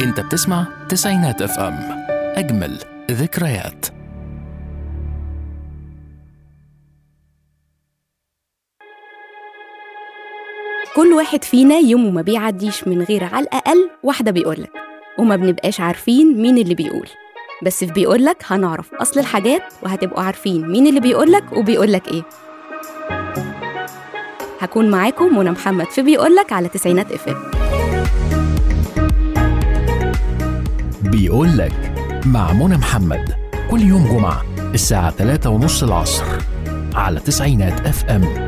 انت بتسمع تسعينات اف ام اجمل ذكريات كل واحد فينا يومه ما بيعديش من غير على الأقل واحدة بيقولك وما بنبقاش عارفين مين اللي بيقول بس في بيقولك هنعرف أصل الحاجات وهتبقوا عارفين مين اللي بيقولك وبيقولك إيه هكون معاكم منى محمد في بيقولك على تسعينات اف ام بيقول لك مع منى محمد كل يوم جمعة الساعة 3 ونص العصر على تسعينات اف ام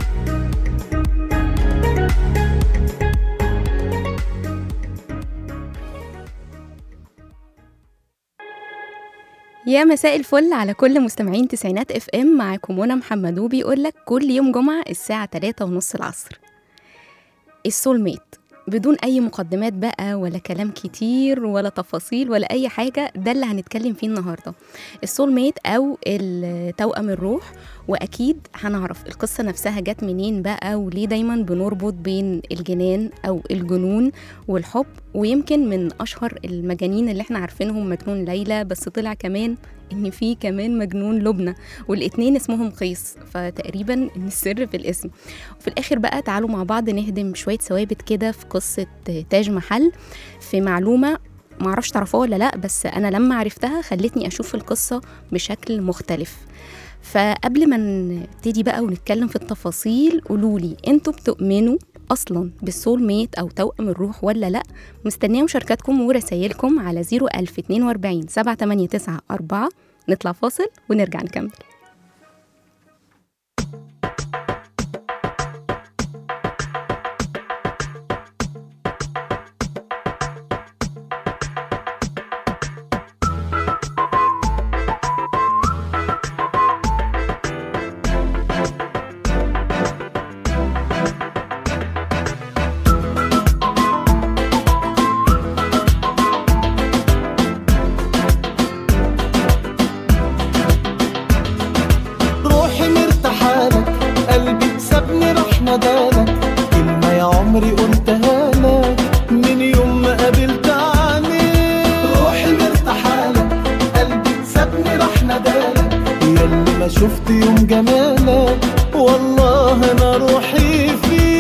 يا مساء الفل على كل مستمعين تسعينات اف ام معاكم منى محمد وبيقولك كل يوم جمعة الساعة 3 ونص العصر السول ميت بدون أي مقدمات بقى ولا كلام كتير ولا تفاصيل ولا أي حاجة ده اللي هنتكلم فيه النهاردة السول ميت أو توأم الروح وأكيد هنعرف القصة نفسها جت منين بقى وليه دايما بنربط بين الجنان أو الجنون والحب ويمكن من أشهر المجانين اللي احنا عارفينهم مجنون ليلى بس طلع كمان ان في كمان مجنون لبنى والاتنين اسمهم قيس فتقريبا ان السر في الاسم وفي الاخر بقى تعالوا مع بعض نهدم شويه ثوابت كده في قصه تاج محل في معلومه معرفش تعرفوها ولا لا بس انا لما عرفتها خلتني اشوف القصه بشكل مختلف فقبل ما نبتدي بقى ونتكلم في التفاصيل قولولي انتوا بتؤمنوا اصلا بالسول ميت او توأم الروح ولا لا مستنيه مشاركاتكم ورسايلكم على 01042 789 نطلع فاصل ونرجع نكمل روحي مرتاحالك قلبي سابني راح ندالك كلمة يا عمري قلتها لك من يوم ما قابلت عينيك روحي مرتاحالك قلبي سابني راح ندالك ياللي ما شفت يوم جمالك والله انا روحي فيك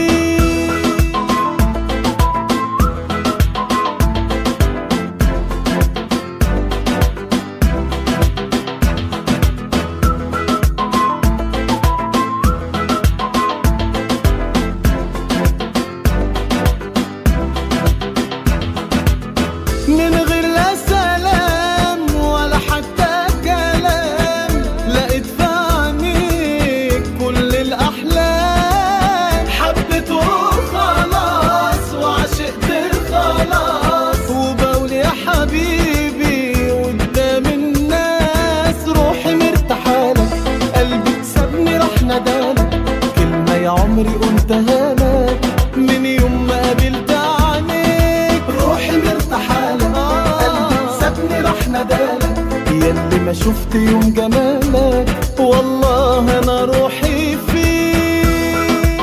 من غير لا سلام ولا حتى كلام لقيت في عينيك كل الأحلام حبيت وخلاص وعشقت خلاص وبقول يا حبيبي قدام الناس روحي مرتاحالك قلبي سابني راح ندالك كلمة يا عمري قلتها لك من يوم ما قابلت عينيك روحي مرتاحالك قلبي سابني راح ندالك ياللي ما شفت يوم جمالك والله انا روحي فيك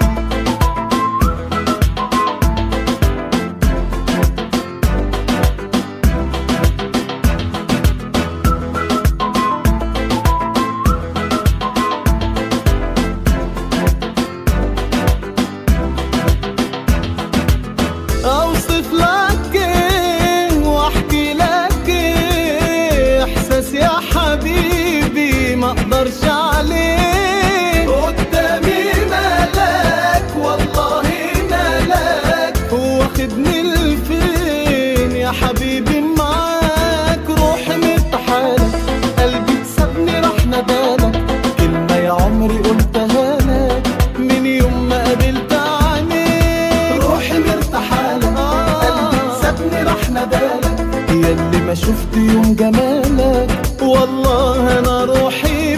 اوصف لك ايه واحكي لك ايه احساس يا حبيبي ما اقدرش عليه قدامي ملاك والله ملاك واخدني لفين يا حبيبي معاك روحي مرتاحالك قلبي سابني راح ندالك كلمة يا عمري قلتها لك من يوم ما قابلت عينيك روحي مرتاحالك قلبي سابني راح ندالك ياللي ما شفت يوم جمالك والله انا روحي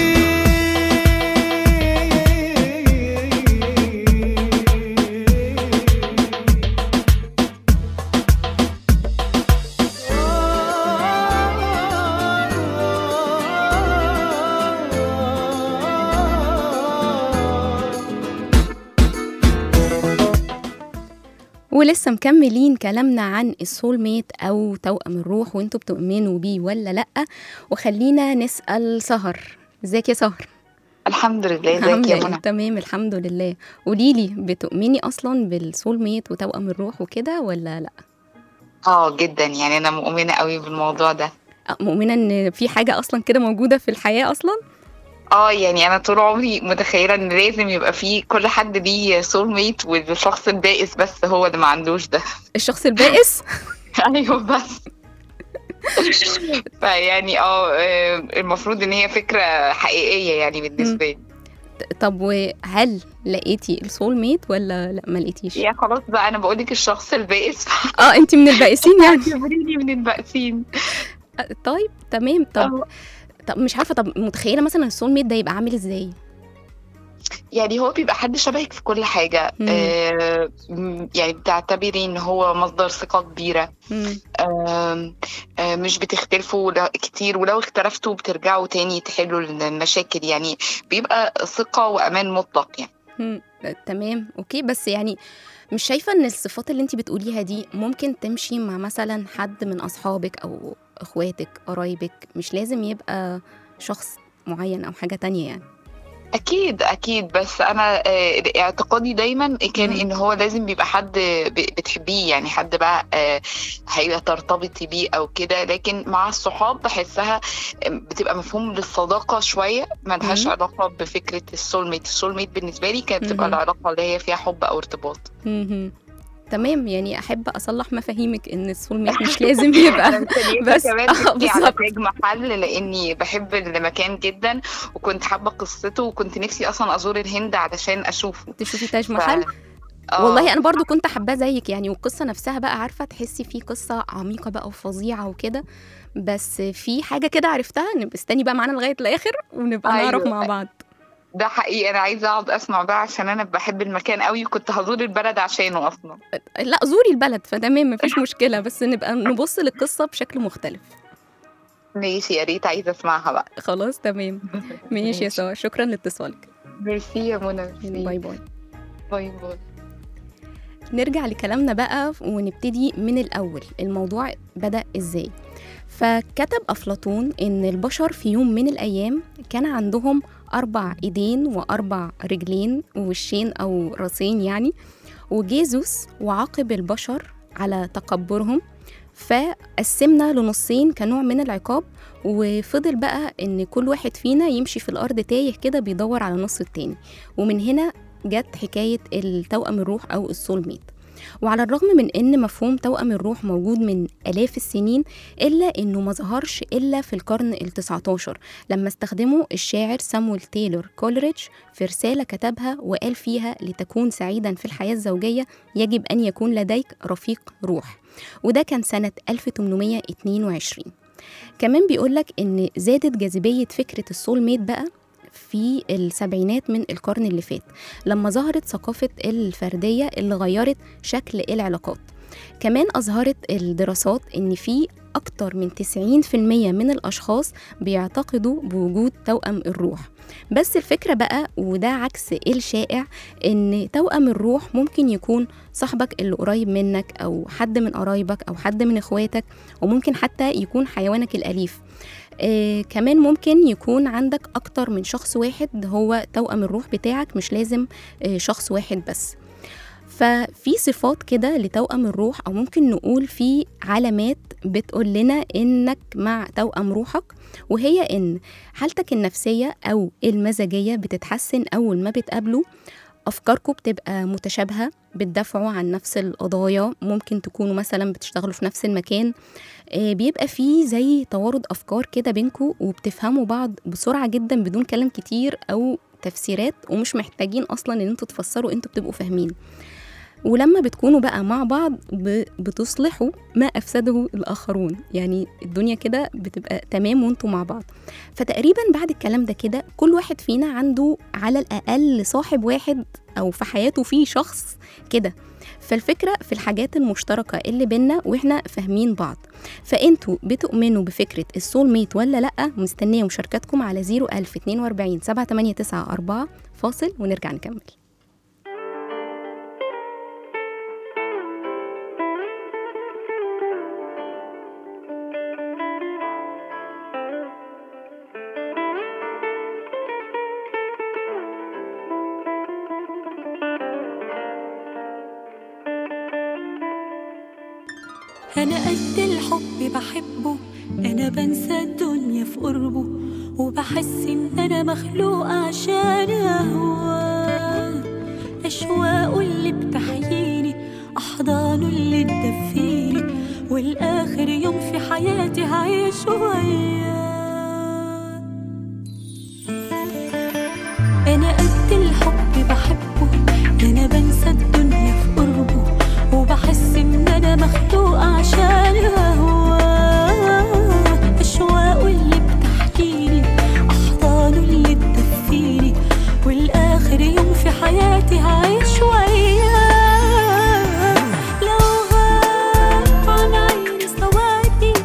فيك ولسه مكملين كلامنا عن السول ميت او توأم الروح وانتوا بتؤمنوا بيه ولا لا وخلينا نسأل سهر ازيك يا سهر الحمد لله ازيك الحمد يا لله منى تمام الحمد لله قولي لي بتؤمني اصلا بالسول ميت وتوأم الروح وكده ولا لا اه جدا يعني انا مؤمنه قوي بالموضوع ده أه، مؤمنة ان في حاجة اصلا كده موجودة في الحياة اصلا اه يعني انا طول عمري متخيله ان لازم يبقى في كل حد ليه سول ميت والشخص البائس بس هو اللي ما عندوش ده الشخص البائس ايوه بس فيعني اه آه، المفروض ان هي فكره حقيقيه يعني بالنسبه لي طب وهل لقيتي السول ميت ولا لا ما لقيتيش يا خلاص بقى انا بقول لك الشخص البائس اه انت من البائسين يعني اعتبريني من البائسين أه، طيب تمام طب آه. طب مش عارفة طب متخيلة مثلا السول ميت ده يبقى عامل ازاي يعني هو بيبقى حد شبهك في كل حاجة مم. آه م- يعني بتعتبري ان هو مصدر ثقة كبيرة مم. آم، آه مش بتختلفوا لا- كتير ولو اختلفتوا بترجعوا تاني تحلوا المشاكل يعني بيبقى ثقة وأمان مطلق يعني مم. تمام اوكي بس يعني مش شايفة ان الصفات اللي انت بتقوليها دي ممكن تمشي مع مثلا حد من اصحابك او اخواتك قرايبك مش لازم يبقى شخص معين او حاجة تانية يعني أكيد أكيد بس أنا آه، اعتقادي دايما كان مم. إن هو لازم بيبقى حد ب- بتحبيه يعني حد بقى آه، هيبقى ترتبطي بيه أو كده لكن مع الصحاب بحسها بتبقى مفهوم للصداقة شوية ملهاش مم. علاقة بفكرة السول ميت السول ميت بالنسبة لي كانت بتبقى مهم. العلاقة اللي هي فيها حب أو ارتباط مهم. تمام يعني احب اصلح مفاهيمك ان السول ميت مش لازم يبقى بس بس- كمان آه، نفسي على بالظبط. تاج محل لاني بحب المكان جدا وكنت حابه قصته وكنت نفسي اصلا ازور الهند علشان اشوفه تشوفي تاج ف- محل آه، والله انا برضو كنت حباه زيك يعني والقصه نفسها بقى عارفه تحسي في قصه عميقه بقى وفظيعه وكده بس في حاجه كده عرفتها نبقى استني بقى معانا لغايه الاخر ونبقى أيوة. نعرف مع بعض ده حقيقي انا عايزه اقعد اسمع بقى عشان انا بحب المكان قوي وكنت هزور البلد عشانه اصلا لا زوري البلد فتمام مفيش مشكله بس نبقى نبص للقصه بشكل مختلف ماشي يا ريت عايزه اسمعها بقى خلاص تمام ماشي يا ساره شكرا لاتصالك ميرسي يا منى ميرسي. باي باي باي باي نرجع لكلامنا بقى ونبتدي من الأول الموضوع بدأ إزاي فكتب أفلاطون إن البشر في يوم من الأيام كان عندهم أربع إيدين وأربع رجلين ووشين أو راسين يعني وجيزوس وعاقب البشر على تكبرهم فقسمنا لنصين كنوع من العقاب وفضل بقى ان كل واحد فينا يمشي في الارض تايه كده بيدور على النص التاني ومن هنا جت حكايه التوأم الروح او السول ميت وعلى الرغم من ان مفهوم توأم الروح موجود من الاف السنين الا انه ما ظهرش الا في القرن ال19 لما استخدمه الشاعر سامويل تايلور كولريدج في رساله كتبها وقال فيها لتكون سعيدا في الحياه الزوجيه يجب ان يكون لديك رفيق روح وده كان سنه 1822 كمان بيقولك ان زادت جاذبيه فكره السول ميت بقى في السبعينات من القرن اللي فات لما ظهرت ثقافة الفردية اللي غيرت شكل العلاقات كمان أظهرت الدراسات إن في أكتر من 90% من الأشخاص بيعتقدوا بوجود توأم الروح بس الفكرة بقى وده عكس الشائع إن توأم الروح ممكن يكون صاحبك اللي قريب منك أو حد من قرايبك أو حد من إخواتك وممكن حتى يكون حيوانك الأليف آه كمان ممكن يكون عندك أكتر من شخص واحد هو توأم الروح بتاعك مش لازم آه شخص واحد بس ففي صفات كده لتوأم الروح أو ممكن نقول في علامات بتقول لنا إنك مع توأم روحك وهي إن حالتك النفسية أو المزاجية بتتحسن أول ما بتقابله أفكاركم بتبقى متشابهة بتدافعوا عن نفس القضايا ممكن تكونوا مثلا بتشتغلوا في نفس المكان آه، بيبقى فيه زي توارد أفكار كده بينكم وبتفهموا بعض بسرعة جدا بدون كلام كتير أو تفسيرات ومش محتاجين أصلا إن انتوا تفسروا انتوا بتبقوا فاهمين ولما بتكونوا بقى مع بعض ب- بتصلحوا ما أفسده الآخرون يعني الدنيا كده بتبقى تمام وانتوا مع بعض فتقريبا بعد الكلام ده كده كل واحد فينا عنده على الأقل صاحب واحد أو في حياته فيه شخص كده فالفكرة في الحاجات المشتركة اللي بينا واحنا فاهمين بعض فانتوا بتؤمنوا بفكرة السول ميت ولا لأ مستنية مشاركاتكم على 01042 7894 فاصل ونرجع نكمل أنا قد الحب بحبه أنا بنسى الدنيا في قربه وبحس إن أنا مخلوقة عشان أهواه أشواقه اللي بتحييني أحضانه اللي تدفيني والآخر يوم في حياتي هعيش وياه أنا قد الحب بحبه أنا بنسى الدنيا في قربه وبحس إن أنا مخلوقة عشان أهواه أشواقه اللي بتحكيني أحضانه اللي تدفيني والآخر يوم في حياتي هعيش وياه لو غاب عن عيني سوادي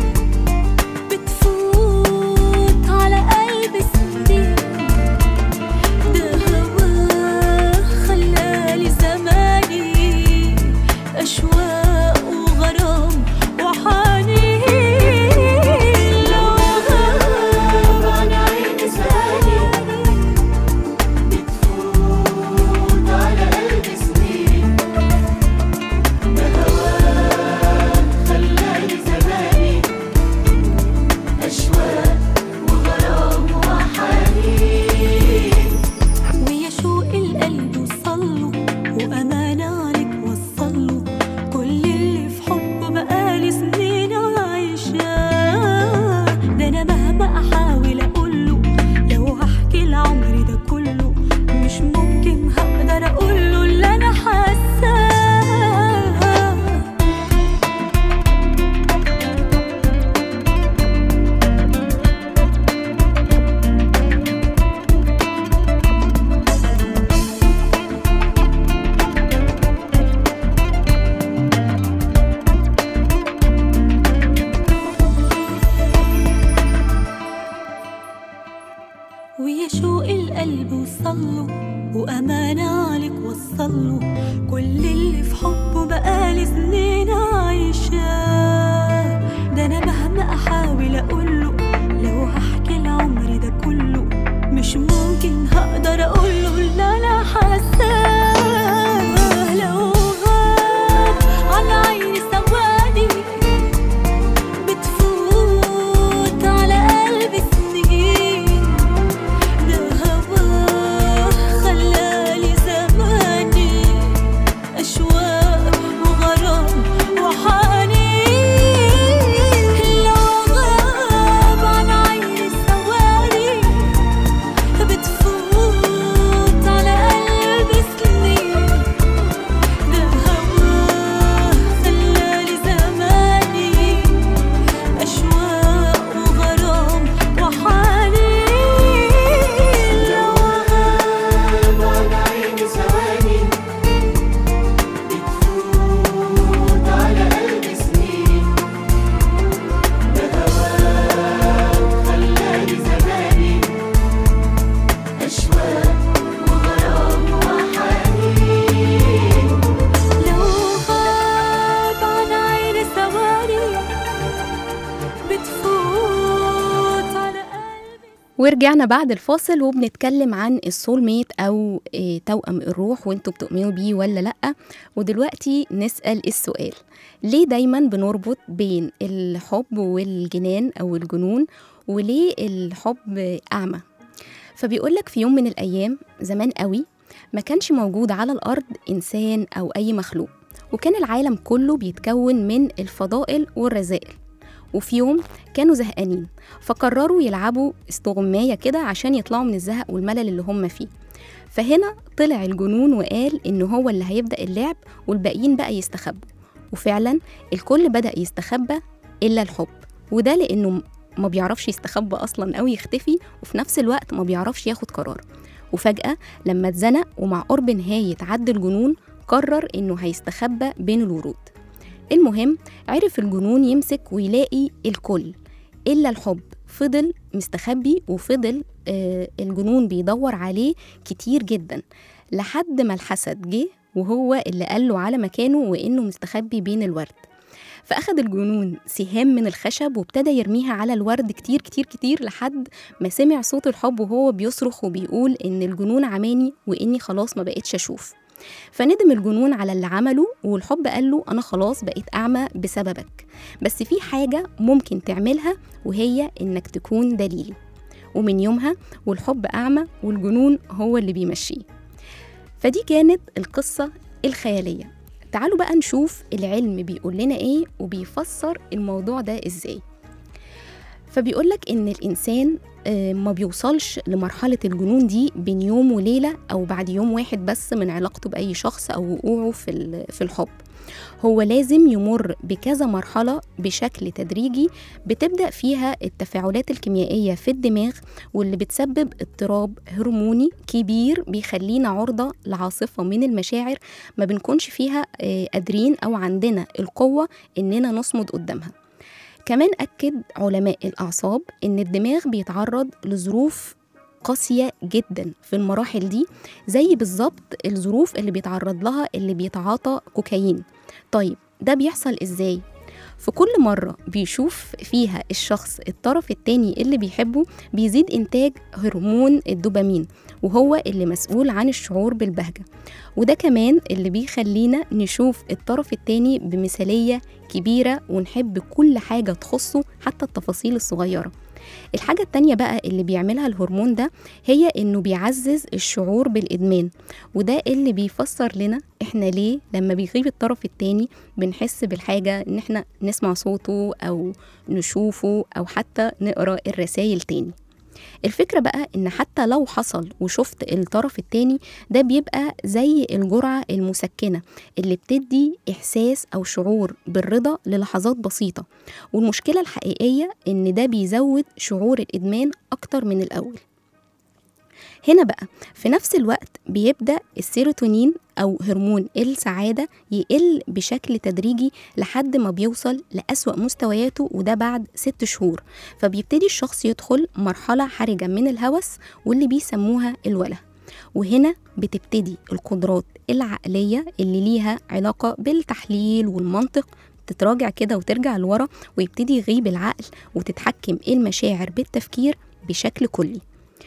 بتفوت على قلبي سنين ده هواه خلالي زماني أشواق وغرام وحنين لو غاب عن عيني زماني بتفوت على قلبي سنين ده هواه خلالي زماني أشواق وغرام وحنين ويا شوق القلب وصله وأمانة عليك وصله كل اللي في حبه بقالي سنين عايشاه ده أنا مهما أحاول أقوله لو هحكي العمر ده كله مش ممكن هقدر أقوله اللي أنا حاساه ويا شوق القلب وصله وأمانة عليك وصله كل اللي في حبه بقالي سنين عايشاه ده أنا مهما أحاول أقوله لو هحكي العمر ده كله مش ممكن هقدر أقوله اللي أنا حاساه لو غاب على عيني ثواني بتفوت على قلبي سنين ده هواه خلالي زماني أشواق وغرام وحنين لو غاب عن عيني ثواني بتفوت على قلبي سنين ده هواه خلالي زماني أشواق وغرام وحنين لو غاب عن عيني ثواني بتفوت على قلبي سنين ده هواه خلالي زماني أشواق وغرام وحنين لو غاب عن عيني ثواني بتفوت على قلبي ورجعنا بعد الفاصل وبنتكلم عن السول ميت او إيه، توأم الروح وانتوا بتؤمنوا بيه ولا لا ودلوقتي نسأل السؤال ليه دايما بنربط بين الحب والجنان او الجنون وليه الحب اعمى فبيقولك في يوم من الايام زمان قوي ما كانش موجود على الارض انسان او اي مخلوق وكان العالم كله بيتكون من الفضائل والرذائل وفي يوم كانوا زهقانين فقرروا يلعبوا استغماية كده عشان يطلعوا من الزهق والملل اللي هم فيه فهنا طلع الجنون وقال إن هو اللي هيبدأ اللعب والباقيين بقى يستخبوا وفعلا الكل بدأ يستخبى إلا الحب وده لأنه ما بيعرفش يستخبى أصلا أو يختفي وفي نفس الوقت ما بيعرفش ياخد قرار وفجأة لما اتزنق ومع قرب نهاية عد الجنون قرر إنه هيستخبى بين الورود المهم عرف الجنون يمسك ويلاقي الكل إلا الحب فضل مستخبي وفضل آه الجنون بيدور عليه كتير جدا لحد ما الحسد جه وهو اللي قال له على مكانه وإنه مستخبي بين الورد فأخد الجنون سهام من الخشب وابتدى يرميها على الورد كتير كتير كتير لحد ما سمع صوت الحب وهو بيصرخ وبيقول إن الجنون عماني وإني خلاص ما بقتش أشوف فندم الجنون على اللي عمله والحب قال له أنا خلاص بقيت أعمى بسببك بس في حاجة ممكن تعملها وهي إنك تكون دليلي ومن يومها والحب أعمى والجنون هو اللي بيمشيه فدي كانت القصة الخيالية تعالوا بقى نشوف العلم بيقول لنا ايه وبيفسر الموضوع ده ازاي فبيقولك ان الانسان آه، ما بيوصلش لمرحلة الجنون دي بين يوم وليلة أو بعد يوم واحد بس من علاقته بأي شخص أو وقوعه في ال- في الحب هو لازم يمر بكذا مرحلة بشكل تدريجي بتبدأ فيها التفاعلات الكيميائية في الدماغ واللي بتسبب اضطراب هرموني كبير بيخلينا عرضة لعاصفة من المشاعر ما بنكونش فيها آه، قادرين أو عندنا القوة إننا نصمد قدامها كمان أكد علماء الأعصاب إن الدماغ بيتعرض لظروف قاسية جدا في المراحل دي زي بالظبط الظروف اللي بيتعرض لها اللي بيتعاطى كوكايين طيب ده بيحصل ازاي؟ في كل مرة بيشوف فيها الشخص الطرف التاني اللي بيحبه بيزيد إنتاج هرمون الدوبامين وهو اللي مسؤول عن الشعور بالبهجة وده كمان اللي بيخلينا نشوف الطرف التاني بمثالية كبيرة ونحب كل حاجة تخصه حتى التفاصيل الصغيرة الحاجة التانية بقى اللي بيعملها الهرمون ده هي إنه بيعزز الشعور بالإدمان وده اللي بيفسر لنا إحنا ليه لما بيغيب الطرف التاني بنحس بالحاجة إن إحنا نسمع صوته أو نشوفه أو حتى نقرأ الرسايل تاني الفكرة بقى إن حتى لو حصل وشفت الطرف التاني ده بيبقى زي الجرعة المسكنة اللي بتدي إحساس أو شعور بالرضا للحظات بسيطة والمشكلة الحقيقية إن ده بيزود شعور الإدمان أكتر من الأول هنا بقى في نفس الوقت بيبدأ السيروتونين أو هرمون السعادة يقل بشكل تدريجي لحد ما بيوصل لأسوأ مستوياته وده بعد ست شهور فبيبتدي الشخص يدخل مرحلة حرجة من الهوس واللي بيسموها الوله وهنا بتبتدي القدرات العقلية اللي ليها علاقة بالتحليل والمنطق تتراجع كده وترجع لورا ويبتدي يغيب العقل وتتحكم المشاعر بالتفكير بشكل كلي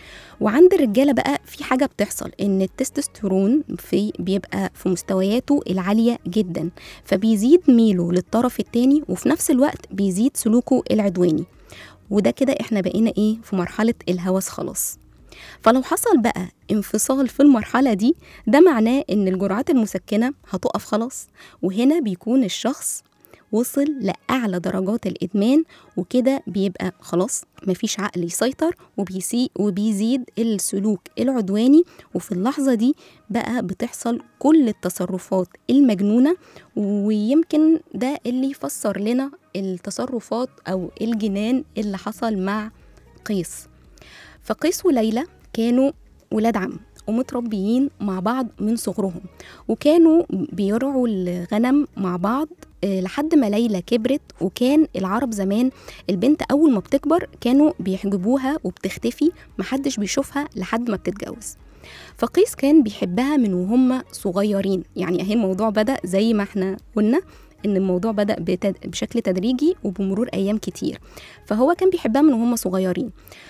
وعند الرجاله بقى في حاجه بتحصل ان التستوستيرون في بيبقى في مستوياته العاليه جدا فبيزيد ميله للطرف التاني وفي نفس الوقت بيزيد سلوكه العدواني وده كده احنا بقينا ايه في مرحله الهوس خلاص فلو حصل بقى انفصال في المرحلة دي ده معناه إن الجرعات المسكنة هتقف خلاص وهنا بيكون الشخص وصل لأعلى درجات الإدمان وكده بيبقى خلاص مفيش عقل يسيطر وبيسي وبيزيد السلوك العدواني وفي اللحظة دي بقى بتحصل كل التصرفات المجنونة ويمكن ده اللي يفسر لنا التصرفات أو الجنان اللي حصل مع قيس فقيس وليلى كانوا ولاد عم ومتربيين مع بعض من صغرهم وكانوا بيرعوا الغنم مع بعض آه، لحد ما ليلى كبرت وكان العرب زمان البنت أول ما بتكبر كانوا بيحجبوها وبتختفي محدش بيشوفها لحد ما بتتجوز فقيس كان بيحبها من وهم صغيرين يعني اهي الموضوع بدأ زي ما احنا قلنا ان الموضوع بدأ بتد... بشكل تدريجي وبمرور ايام كتير فهو كان بيحبها من وهم صغيرين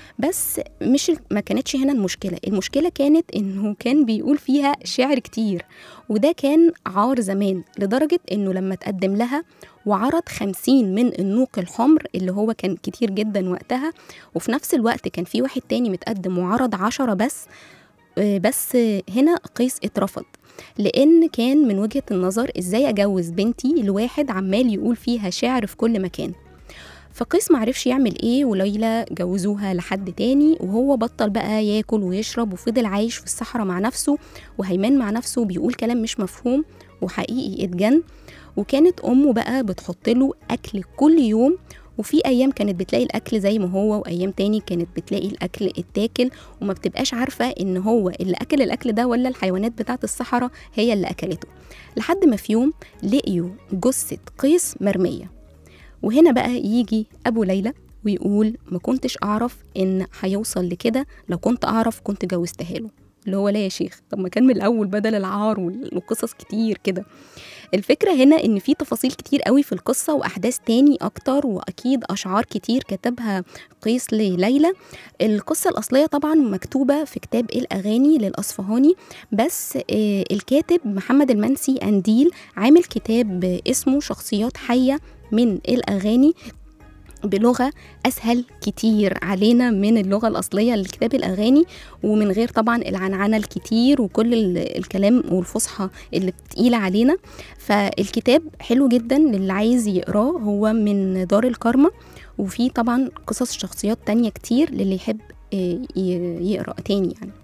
بس مش ما كانتش هنا المشكلة المشكلة كانت انه كان بيقول فيها شعر كتير وده كان عار زمان لدرجة انه لما تقدم لها وعرض خمسين من النوق الحمر اللي هو كان كتير جدا وقتها وفي نفس الوقت كان في واحد تاني متقدم وعرض عشرة بس آه، بس هنا قيس اترفض لان كان من وجهة النظر ازاي اجوز بنتي لواحد عمال يقول فيها شعر في كل مكان فقيس معرفش يعمل ايه وليلى جوزوها لحد تاني وهو بطل بقى ياكل ويشرب وفضل عايش في الصحراء مع نفسه وهيمان مع نفسه بيقول كلام مش مفهوم وحقيقي اتجن وكانت امه بقى بتحط له اكل كل يوم وفي ايام كانت بتلاقي الاكل زي ما هو وايام تاني كانت بتلاقي الاكل اتاكل وما بتبقاش عارفه ان هو اللي اكل الاكل ده ولا الحيوانات بتاعه الصحراء هي اللي اكلته لحد ما في يوم لقيوا جثه قيس مرميه وهنا بقى يجي ابو ليلى ويقول ما كنتش اعرف ان هيوصل لكده لو كنت اعرف كنت جوزتها له اللي هو لا يا شيخ طب ما كان من الاول بدل العار وال- وقصص كتير كده الفكرة هنا إن في تفاصيل كتير قوي في القصة وأحداث تاني أكتر وأكيد أشعار كتير كتبها قيس لليلى القصة الأصلية طبعا مكتوبة في كتاب الأغاني للأصفهاني بس آه، الكاتب محمد المنسي أنديل عامل كتاب اسمه شخصيات حية من الأغاني بلغة أسهل كتير علينا من اللغة الأصلية لكتاب الأغاني ومن غير طبعا العنعنة الكتير وكل ال- الكلام والفصحى اللي بتقيلة علينا فالكتاب حلو جدا للي عايز يقراه هو من دار الكرمة وفي طبعا قصص شخصيات تانية كتير للي يحب آه، ي- يقرأ تاني يعني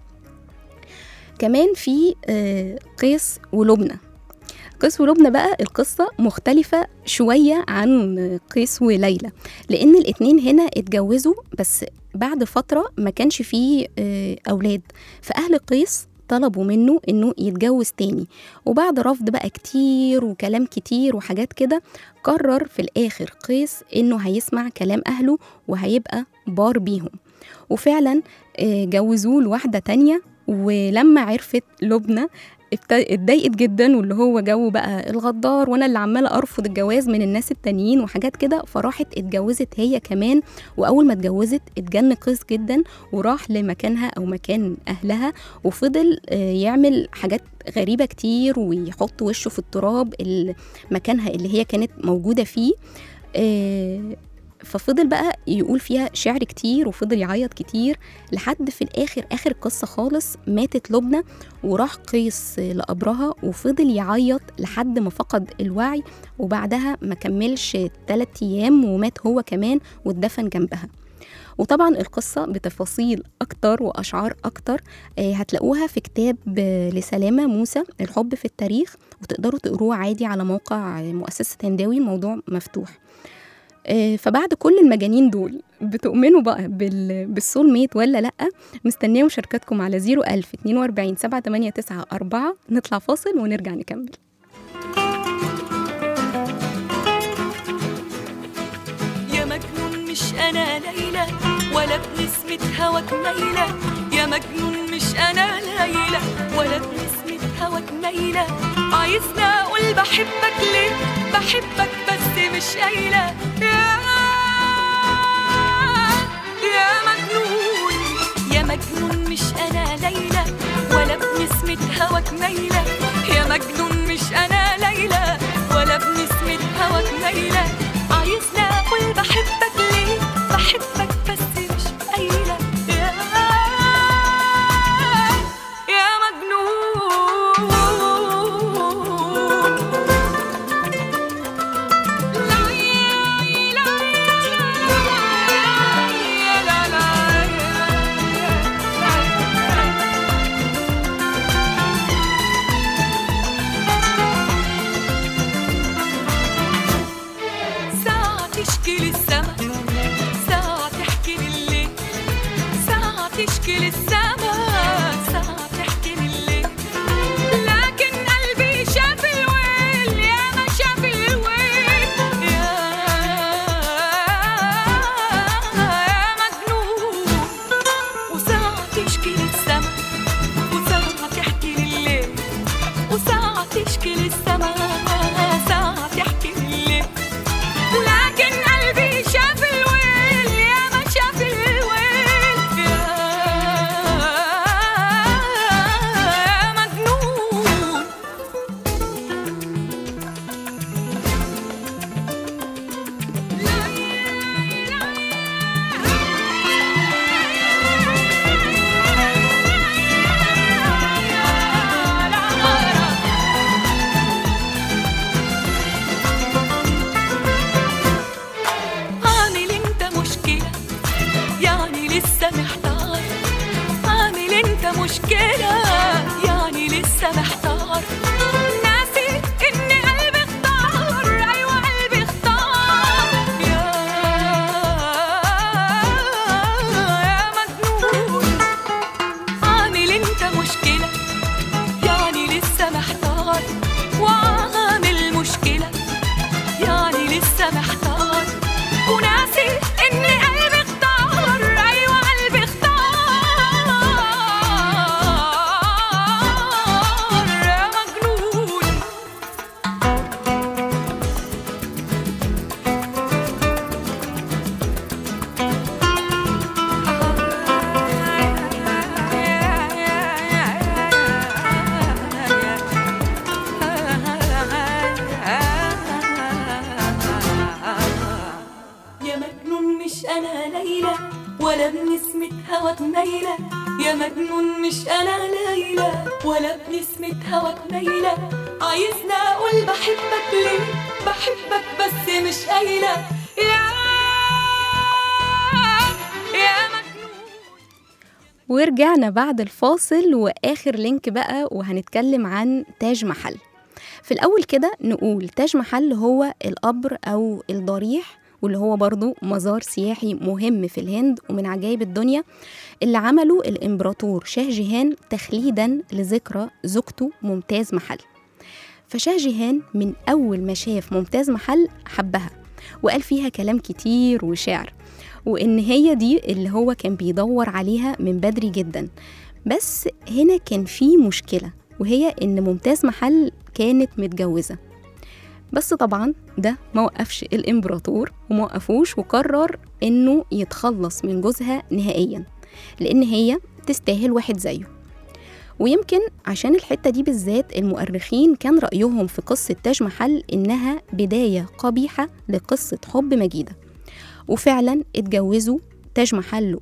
كمان في آه، قيس ولبنى قيس ولبنى بقى القصة مختلفة شوية عن قيس وليلى لأن الاتنين هنا اتجوزوا بس بعد فترة ما كانش فيه آه، أولاد فأهل قيس طلبوا منه انه يتجوز تاني وبعد رفض بقى كتير وكلام كتير وحاجات كده قرر في الاخر قيس انه هيسمع كلام اهله وهيبقى بار بيهم وفعلا آه، جوزوه لواحدة تانية ولما عرفت لبنى ابت- اتضايقت جدا واللي هو جو بقى الغدار وانا اللي عماله ارفض الجواز من الناس التانيين وحاجات كده فراحت اتجوزت هي كمان واول ما اتجوزت اتجن قيس جدا وراح لمكانها او مكان اهلها وفضل آه، يعمل حاجات غريبه كتير ويحط وشه في التراب ال- مكانها اللي هي كانت موجوده فيه آه، ففضل بقى يقول فيها شعر كتير وفضل يعيط كتير لحد في الاخر اخر القصه خالص ماتت لبنى وراح قيس لقبرها وفضل يعيط لحد ما فقد الوعي وبعدها ما كملش تلات ايام ومات هو كمان واتدفن جنبها وطبعا القصة بتفاصيل أكتر وأشعار أكتر آه، هتلاقوها في كتاب آه، لسلامة موسى الحب في التاريخ وتقدروا تقروه عادي على موقع آه، مؤسسة هنداوي الموضوع مفتوح آه، فبعد كل المجانين دول بتؤمنوا بقى بال... بالسول ميت ولا لأ مستنية مشاركاتكم على 01000 42 789 4 نطلع فاصل ونرجع نكمل يا مجنون مش انا ليلى ولا بنسمة هواك ميلة يا مجنون مش انا ليلى ولا بنسمة هواك ميلة عايزني اقول بحبك ليه بحبك بس مش قايلة يا يا مجنون يا مجنون مش انا ليلى ولا بنسمة هواك ميلة يا مجنون مش انا ليلى ولا بنسمة هواك ميلة عايزني اقول بحبك ليه بحبك بس مش قايلة يا يا مجنون ولا بنسمة هواك مايلة يا مجنون مش أنا ليلى ولا بنسمة هواك مايلة عايزني أقول بحبك ليه بحبك بس مش قايلة يا يا مجنون ورجعنا بعد الفاصل واخر لينك بقى وهنتكلم عن تاج محل في الاول كده نقول تاج محل هو القبر او الضريح واللي هو برضو مزار سياحي مهم في الهند ومن عجائب الدنيا اللي عمله الامبراطور شاه جيهان تخليدا لذكرى زوجته ممتاز محل فشاه جيهان من اول ما شاف ممتاز محل حبها وقال فيها كلام كتير وشعر وإن هي دي اللي هو كان بيدور عليها من بدري جدا بس هنا كان في مشكلة وهي إن ممتاز محل كانت متجوزة بس طبعا ده ما وقفش الإمبراطور وما وقفوش وقرر إنه يتخلص من جوزها نهائيا لأن هي تستاهل واحد زيه ويمكن عشان الحتة دي بالذات المؤرخين كان رأيهم في قصة تاج محل إنها بداية قبيحة لقصة حب مجيدة وفعلا اتجوزوا تاج محل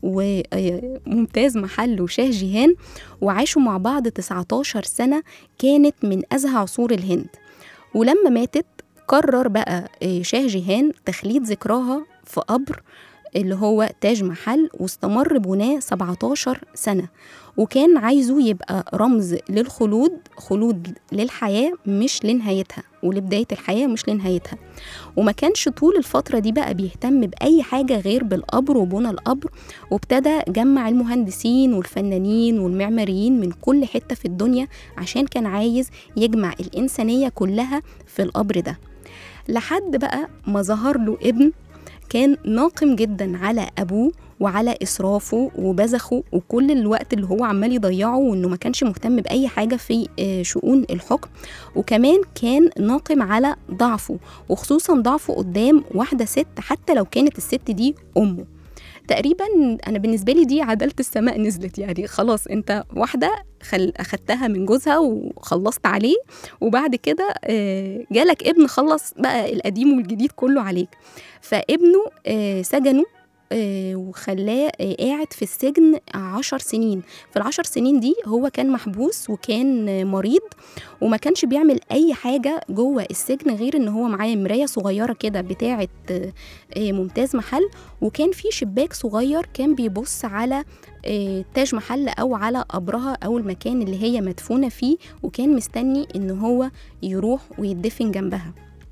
وممتاز محل وشاه جيهان وعاشوا مع بعض 19 سنة كانت من أزهى عصور الهند ولما ماتت قرر بقى آه، شاه جيهان تخليد ذكراها في قبر اللي هو تاج محل واستمر بناه 17 سنة وكان عايزه يبقى رمز للخلود خلود للحياة مش لنهايتها ولبداية الحياة مش لنهايتها وما كانش طول الفترة دي بقى بيهتم بأي حاجة غير بالقبر وبنى القبر وابتدى جمع المهندسين والفنانين والمعماريين من كل حتة في الدنيا عشان كان عايز يجمع الإنسانية كلها في القبر ده لحد بقى ما ظهر له ابن كان ناقم جدا على أبوه وعلى إسرافه وبذخه وكل الوقت اللي هو عمال يضيعه وإنه ما كانش مهتم بأي حاجة في آه، شؤون الحكم وكمان كان ناقم على ضعفه وخصوصا ضعفه قدام واحدة ست حتى لو كانت الست دي أمه تقريبا انا بالنسبه لي دي عداله السماء نزلت يعني خلاص انت واحده خل... اخدتها من جوزها وخلصت عليه وبعد كده آه، جالك ابن خلص بقى القديم والجديد كله عليك فابنه آه، سجنه آه، وخلاه آه، قاعد في السجن عشر سنين في العشر سنين دي هو كان محبوس وكان آه، مريض وما كانش بيعمل اي حاجه جوه السجن غير ان هو معاه مرايه صغيره كده بتاعه آه، آه، ممتاز محل وكان في شباك صغير كان بيبص على آه، تاج محل او على قبرها او المكان اللي هي مدفونه فيه وكان مستني ان هو يروح ويدفن جنبها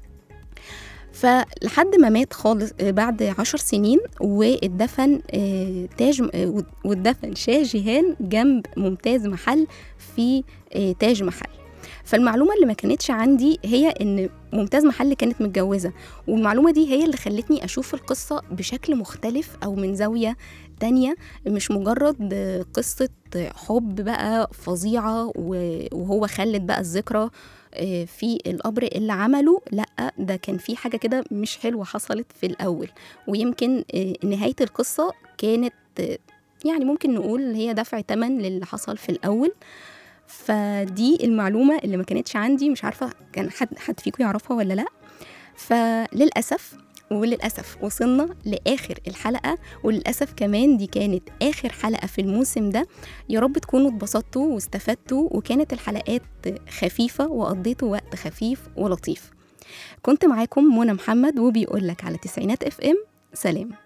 فلحد ما مات خالص آه، بعد عشر سنين واتدفن آه، تاج آه، واتدفن شاه جيهان جنب ممتاز محل في آه، تاج محل فالمعلومة اللي ما كانتش عندي هي إن ممتاز محل كانت متجوزة والمعلومة دي هي اللي خلتني أشوف القصة بشكل مختلف أو من زاوية تانية مش مجرد آه، قصة حب بقى فظيعة و- وهو خلد بقى الذكرى آه، في القبر اللي عمله لا ده كان في حاجة كده مش حلوة حصلت في الأول ويمكن آه، نهاية القصة كانت آه، يعني ممكن نقول هي دفع تمن للي حصل في الأول فدي المعلومة اللي ما كانتش عندي مش عارفة كان حد حد فيكم يعرفها ولا لا فللأسف وللأسف وصلنا لآخر الحلقة وللأسف كمان دي كانت آخر حلقة في الموسم ده يا رب تكونوا اتبسطتوا واستفدتوا وكانت الحلقات خفيفة وقضيتوا وقت خفيف ولطيف كنت معاكم منى محمد وبيقول لك على تسعينات اف ام سلام